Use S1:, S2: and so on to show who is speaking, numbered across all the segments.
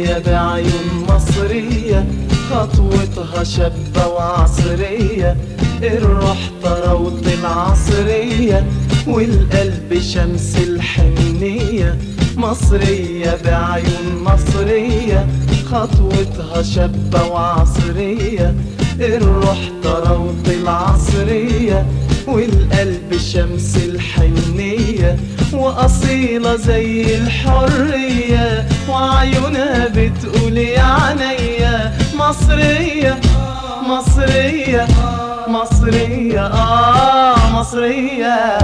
S1: مصرية بعيون مصرية خطوتها شابة وعصرية الروح طراوة العصرية والقلب شمس الحنية مصرية بعيون مصرية خطوتها شابة وعصرية الروح طراوة العصرية والقلب شمس الحنية وأصيلة زي الحرية وعيونها بتقول يا عينيا مصرية مصرية مصرية آه مصرية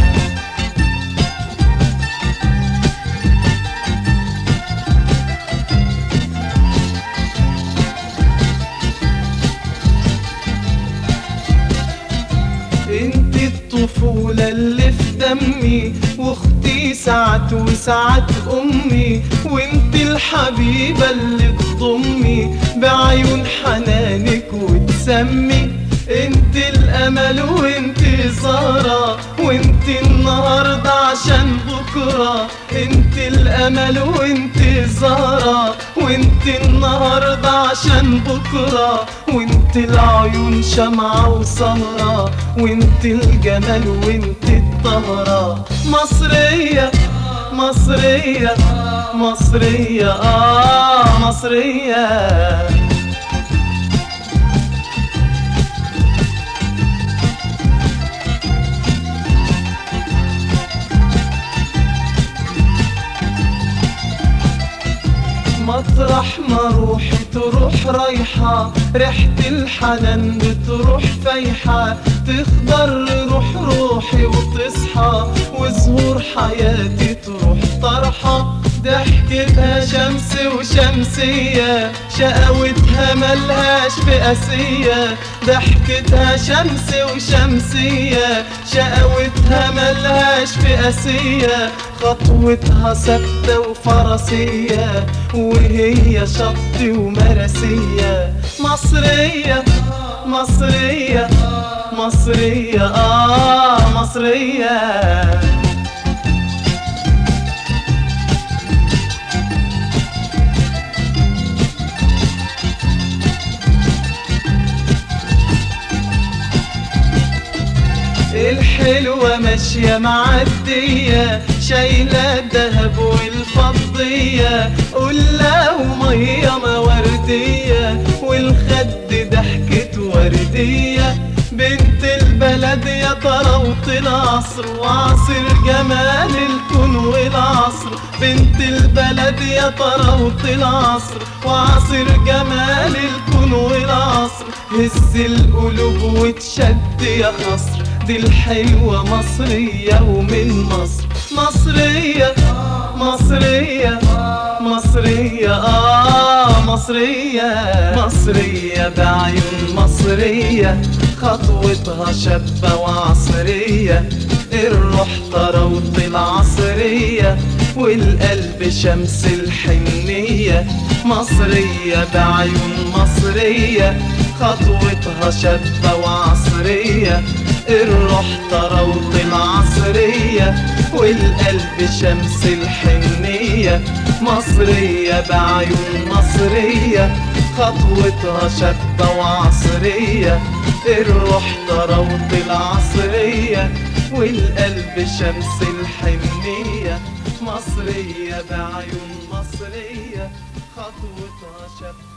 S1: انت الطفولة اللي في دمي واختي ساعات وساعات امي وانت الحبيبة اللي تضمي بعيون حنانك وتسمي انت الامل وانت سهرة وانت النهاردة عشان بكرة انت الامل وانت زهرة وانت النهاردة عشان بكرة وانت العيون شمعة وسهرة وانت الجمال وانت الطهرة مصرية مصرية مصرية آه مصرية مطرح ما روحي تروح رايحة ريحة الحنان بتروح فايحة تخضر روح روحي وتصحى وزهور حياتي تروح طرحة ضحكتها شمس وشمسية شقاوتها ملهاش بقاسية ضحكتها شمس وشمسية شقاوتها ملهاش بقاسية خطوتها ثابتة وفرسية وهي شط ومرسية مصرية مصرية مصرية آه مصرية الحلوة ماشية معدية شايلة الدهب والفضية قلة ومية موردية والخد ضحكة وردية بنت البلد يا طراوة العصر وعصر جمال الكون والعصر بنت البلد يا طراوة العصر وعصر جمال الكون والعصر هز القلوب وتشد يا خصر دي الحلوة مصرية ومن مصر مصرية مصرية مصرية آه مصرية مصرية بعيون مصرية خطوتها شابة وعصرية الروح طراوة العصرية والقلب شمس الحنية مصرية بعيون مصرية خطوتها شابة وعصرية الروح طراوة العصرية والقلب شمس الحنية مصرية بعيون مصرية خطوتها شابة وعصرية الروح طراوة العصرية والقلب شمس الحنية مصرية بعيون مصرية خطوتها شابة